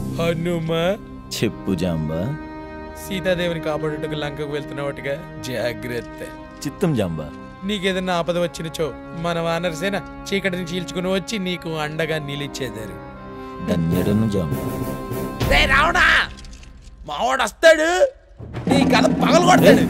హనుమ చెప్పు జాంబా సీతాదేవిని కాపాడుటకు లంకకు వెళ్తున్నవాటిగా జాగ్రత్త చిత్తం జాంబా నీకేదన్నా ఆపద వచ్చినచో మన వానరసేన చీకటిని చీల్చుకుని వచ్చి నీకు అండగా నిలిచేదారు ధన్యడను జాంబా రే రావణా మావాడు వస్తాడు నీ కథ పగలు కొడతాడు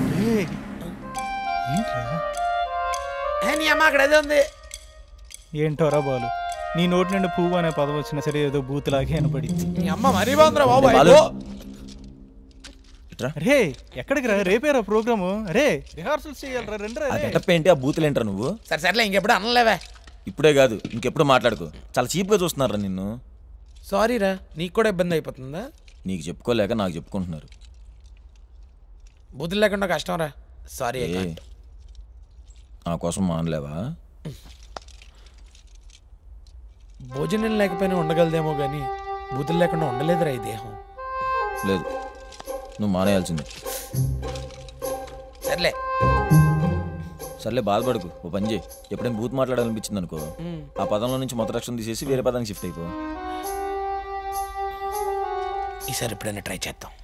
ఏ, నీ అమ్మ అక్కడ అదే ఉంది ఏంటోరా బాలు నీ నోటి నుండి పువ్వు అనే పదం వచ్చినా సరే ఏదో బూతులాగే వినపడింది నీ అమ్మ మరీ బాగుందిరా బాబు ఏ, బాలు. అయ్యో. ఇట్రా రే ఎక్కడికి రా రేపేరా ప్రోగ్రాము రే రిహార్సల్స్ చేయాలరా రెండు ఆ గెటప్ ఏంటి ఆ బూతులు ఏంట్రా నువ్వు సరే సర్లే ఇంకెప్పుడు అనలేవే ఇప్పుడే కాదు ఇంకెప్పుడు మాట్లాడుకో చాలా చీప్గా చూస్తున్నారా నిన్ను సారీరా నీకు కూడా ఇబ్బంది అయిపోతుందా నీకు చెప్పుకోలేక నాకు చెప్పుకుంటున్నారు బుద్ధి లేకుండా కష్టం రా సారీ ఏ నా కోసం మానలేవా భోజనం లేకపోయినా ఉండగలదేమో కానీ బుద్ధులు లేకుండా ఉండలేదురా ఈ దేహం లేదు నువ్వు మానేయాల్సిందే సర్లే సర్లే బాధపడకు ఓ పని చేయి ఎప్పుడైనా బూత్ మాట్లాడాలనిపించింది అనుకో ఆ పదంలో నుంచి మొదటి అక్షరం తీసేసి వేరే పదానికి షిఫ్ట్ అయిపో ఈసారి ఎప్పుడైనా ట్రై చేద్దాం